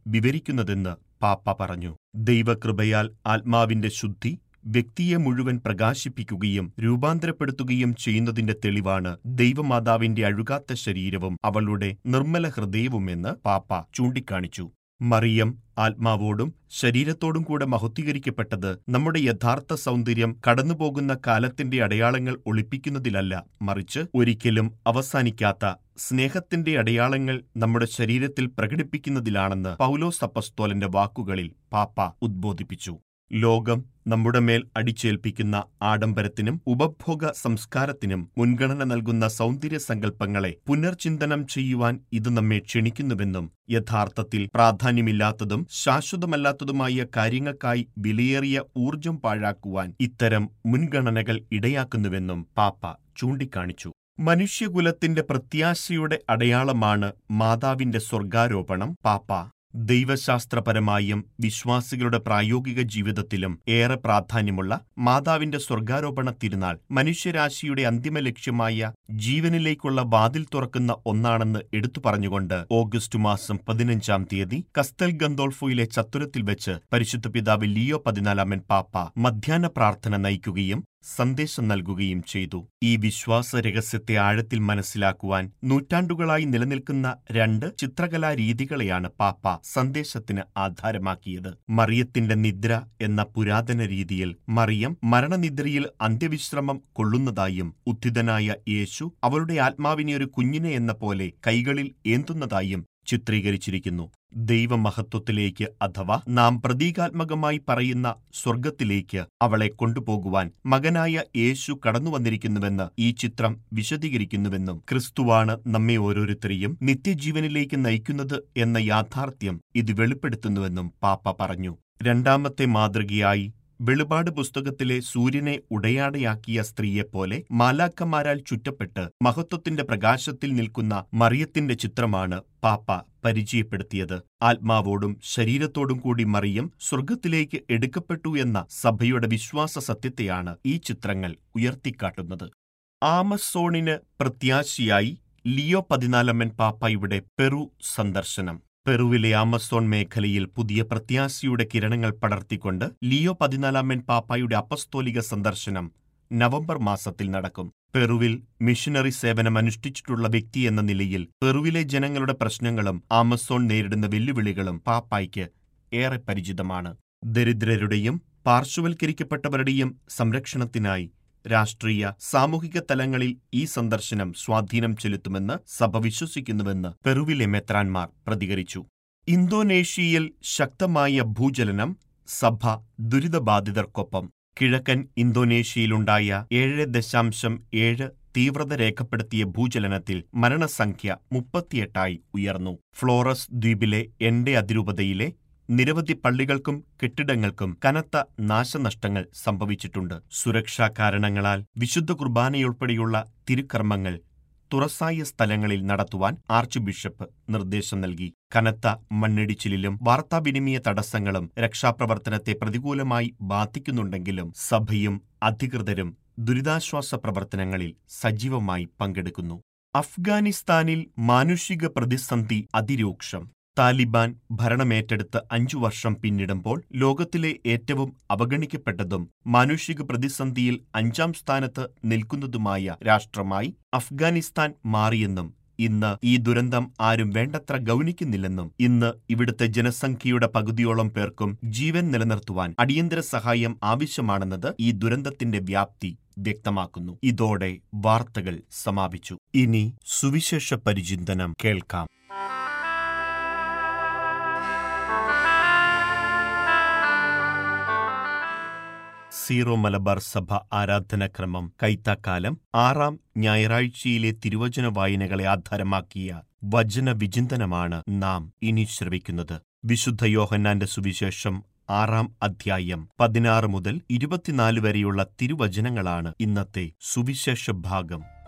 വിവരിക്കുന്നതെന്ന് പാപ്പ പറഞ്ഞു ദൈവകൃപയാൽ ആത്മാവിന്റെ ശുദ്ധി വ്യക്തിയെ മുഴുവൻ പ്രകാശിപ്പിക്കുകയും രൂപാന്തരപ്പെടുത്തുകയും ചെയ്യുന്നതിന്റെ തെളിവാണ് ദൈവമാതാവിന്റെ അഴുകാത്ത ശരീരവും അവളുടെ നിർമ്മല ഹൃദയവുമെന്ന് പാപ്പ ചൂണ്ടിക്കാണിച്ചു മറിയം ആത്മാവോടും ശരീരത്തോടും കൂടെ മഹത്വീകരിക്കപ്പെട്ടത് നമ്മുടെ യഥാർത്ഥ സൗന്ദര്യം കടന്നുപോകുന്ന കാലത്തിന്റെ അടയാളങ്ങൾ ഒളിപ്പിക്കുന്നതിലല്ല മറിച്ച് ഒരിക്കലും അവസാനിക്കാത്ത സ്നേഹത്തിന്റെ അടയാളങ്ങൾ നമ്മുടെ ശരീരത്തിൽ പ്രകടിപ്പിക്കുന്നതിലാണെന്ന് പൗലോസ് അപ്പസ്തോലന്റെ വാക്കുകളിൽ പാപ്പ ഉദ്ബോധിപ്പിച്ചു ലോകം നമ്മുടെ മേൽ അടിച്ചേൽപ്പിക്കുന്ന ആഡംബരത്തിനും ഉപഭോഗ സംസ്കാരത്തിനും മുൻഗണന നൽകുന്ന സൗന്ദര്യ സങ്കല്പങ്ങളെ പുനർചിന്തനം ചെയ്യുവാൻ ഇത് നമ്മെ ക്ഷണിക്കുന്നുവെന്നും യഥാർത്ഥത്തിൽ പ്രാധാന്യമില്ലാത്തതും ശാശ്വതമല്ലാത്തതുമായ കാര്യങ്ങൾക്കായി വിലയേറിയ ഊർജം പാഴാക്കുവാൻ ഇത്തരം മുൻഗണനകൾ ഇടയാക്കുന്നുവെന്നും പാപ്പ ചൂണ്ടിക്കാണിച്ചു മനുഷ്യകുലത്തിന്റെ പ്രത്യാശയുടെ അടയാളമാണ് മാതാവിന്റെ സ്വർഗാരോപണം പാപ്പ ദൈവശാസ്ത്രപരമായും വിശ്വാസികളുടെ പ്രായോഗിക ജീവിതത്തിലും ഏറെ പ്രാധാന്യമുള്ള മാതാവിന്റെ സ്വർഗാരോപണ തിരുനാൾ മനുഷ്യരാശിയുടെ അന്തിമ ലക്ഷ്യമായ ജീവനിലേക്കുള്ള വാതിൽ തുറക്കുന്ന ഒന്നാണെന്ന് എടുത്തു പറഞ്ഞുകൊണ്ട് ഓഗസ്റ്റ് മാസം പതിനഞ്ചാം തീയതി കസ്തൽ ഗന്തോൾഫോയിലെ ചത്തുരത്തിൽ വെച്ച് പരിശുദ്ധ പിതാവ് ലിയോ പതിനാലാമൻ പാപ്പ മധ്യാഹ്ന പ്രാർത്ഥന നയിക്കുകയും സന്ദേശം നൽകുകയും ചെയ്തു ഈ വിശ്വാസ രഹസ്യത്തെ ആഴത്തിൽ മനസ്സിലാക്കുവാൻ നൂറ്റാണ്ടുകളായി നിലനിൽക്കുന്ന രണ്ട് ചിത്രകലാ രീതികളെയാണ് പാപ്പ സന്ദേശത്തിന് ആധാരമാക്കിയത് മറിയത്തിന്റെ നിദ്ര എന്ന പുരാതന രീതിയിൽ മറിയം മരണനിദ്രയിൽ അന്ത്യവിശ്രമം കൊള്ളുന്നതായും ഉത്ഥിതനായ യേശു അവളുടെ ആത്മാവിനെ ഒരു കുഞ്ഞിനെ എന്ന പോലെ കൈകളിൽ ഏന്തുന്നതായും ചിത്രീകരിച്ചിരിക്കുന്നു ദൈവമഹത്വത്തിലേക്ക് അഥവാ നാം പ്രതീകാത്മകമായി പറയുന്ന സ്വർഗത്തിലേക്ക് അവളെ കൊണ്ടുപോകുവാൻ മകനായ യേശു കടന്നുവന്നിരിക്കുന്നുവെന്ന് ഈ ചിത്രം വിശദീകരിക്കുന്നുവെന്നും ക്രിസ്തുവാണ് നമ്മെ ഓരോരുത്തരെയും നിത്യജീവനിലേക്ക് നയിക്കുന്നത് എന്ന യാഥാർത്ഥ്യം ഇത് വെളിപ്പെടുത്തുന്നുവെന്നും പാപ്പ പറഞ്ഞു രണ്ടാമത്തെ മാതൃകയായി വെളിപാട് പുസ്തകത്തിലെ സൂര്യനെ ഉടയാടയാക്കിയ സ്ത്രീയെപ്പോലെ മാലാക്കന്മാരാൽ ചുറ്റപ്പെട്ട് മഹത്വത്തിന്റെ പ്രകാശത്തിൽ നിൽക്കുന്ന മറിയത്തിന്റെ ചിത്രമാണ് പാപ്പ പരിചയപ്പെടുത്തിയത് ആത്മാവോടും ശരീരത്തോടും കൂടി മറിയം സ്വർഗത്തിലേക്ക് എടുക്കപ്പെട്ടു എന്ന സഭയുടെ വിശ്വാസ സത്യത്തെയാണ് ഈ ചിത്രങ്ങൾ ഉയർത്തിക്കാട്ടുന്നത് ആമസോണിന് പ്രത്യാശയായി ലിയോ പതിനാലമ്മൻ പാപ്പയുടെ പെറു സന്ദർശനം പെറുവിലെ ആമസോൺ മേഖലയിൽ പുതിയ പ്രത്യാശയുടെ കിരണങ്ങൾ പടർത്തിക്കൊണ്ട് ലിയോ പതിനാലാമൻ പാപ്പായുടെ അപ്പസ്തോലിക സന്ദർശനം നവംബർ മാസത്തിൽ നടക്കും പെറുവിൽ മിഷനറി സേവനം അനുഷ്ഠിച്ചിട്ടുള്ള വ്യക്തി എന്ന നിലയിൽ പെറുവിലെ ജനങ്ങളുടെ പ്രശ്നങ്ങളും ആമസോൺ നേരിടുന്ന വെല്ലുവിളികളും പാപ്പായ്ക്ക് ഏറെ പരിചിതമാണ് ദരിദ്രരുടെയും പാർശ്വവൽക്കരിക്കപ്പെട്ടവരുടെയും സംരക്ഷണത്തിനായി രാഷ്ട്രീയ സാമൂഹിക തലങ്ങളിൽ ഈ സന്ദർശനം സ്വാധീനം ചെലുത്തുമെന്ന് സഭ വിശ്വസിക്കുന്നുവെന്ന് പെറുവിലെ മെത്രാൻമാർ പ്രതികരിച്ചു ഇന്തോനേഷ്യയിൽ ശക്തമായ ഭൂചലനം സഭ ദുരിതബാധിതർക്കൊപ്പം കിഴക്കൻ ഇന്തോനേഷ്യയിലുണ്ടായ ഏഴ് ദശാംശം ഏഴ് തീവ്രത രേഖപ്പെടുത്തിയ ഭൂചലനത്തിൽ മരണസംഖ്യ മുപ്പത്തിയെട്ടായി ഉയർന്നു ഫ്ലോറസ് ദ്വീപിലെ എൻഡെ അതിരൂപതയിലെ നിരവധി പള്ളികൾക്കും കെട്ടിടങ്ങൾക്കും കനത്ത നാശനഷ്ടങ്ങൾ സംഭവിച്ചിട്ടുണ്ട് സുരക്ഷാ കാരണങ്ങളാൽ വിശുദ്ധ കുർബാനയുൾപ്പെടെയുള്ള തിരുക്കർമ്മങ്ങൾ തുറസായ സ്ഥലങ്ങളിൽ നടത്തുവാൻ ആർച്ച് ബിഷപ്പ് നിർദ്ദേശം നൽകി കനത്ത മണ്ണിടിച്ചിലിലും വാർത്താവിനിമയ തടസ്സങ്ങളും രക്ഷാപ്രവർത്തനത്തെ പ്രതികൂലമായി ബാധിക്കുന്നുണ്ടെങ്കിലും സഭയും അധികൃതരും ദുരിതാശ്വാസ പ്രവർത്തനങ്ങളിൽ സജീവമായി പങ്കെടുക്കുന്നു അഫ്ഗാനിസ്ഥാനിൽ മാനുഷിക പ്രതിസന്ധി അതിരൂക്ഷം താലിബാൻ ഭരണമേറ്റെടുത്ത് അഞ്ചു വർഷം പിന്നിടുമ്പോൾ ലോകത്തിലെ ഏറ്റവും അവഗണിക്കപ്പെട്ടതും മാനുഷിക പ്രതിസന്ധിയിൽ അഞ്ചാം സ്ഥാനത്ത് നിൽക്കുന്നതുമായ രാഷ്ട്രമായി അഫ്ഗാനിസ്ഥാൻ മാറിയെന്നും ഇന്ന് ഈ ദുരന്തം ആരും വേണ്ടത്ര ഗൗനിക്കുന്നില്ലെന്നും ഇന്ന് ഇവിടുത്തെ ജനസംഖ്യയുടെ പകുതിയോളം പേർക്കും ജീവൻ നിലനിർത്തുവാൻ അടിയന്തര സഹായം ആവശ്യമാണെന്നത് ഈ ദുരന്തത്തിന്റെ വ്യാപ്തി വ്യക്തമാക്കുന്നു ഇതോടെ വാർത്തകൾ സമാപിച്ചു ഇനി സുവിശേഷ പരിചിന്തനം കേൾക്കാം സീറോ മലബാർ സഭ ആരാധനാക്രമം കൈത്താക്കാലം ആറാം ഞായറാഴ്ചയിലെ തിരുവചന വായനകളെ ആധാരമാക്കിയ വചന വിചിന്തനമാണ് നാം ഇനി ശ്രവിക്കുന്നത് വിശുദ്ധ യോഹന്നാന്റെ സുവിശേഷം ആറാം അധ്യായം പതിനാറ് മുതൽ ഇരുപത്തിനാല് വരെയുള്ള തിരുവചനങ്ങളാണ് ഇന്നത്തെ സുവിശേഷ ഭാഗം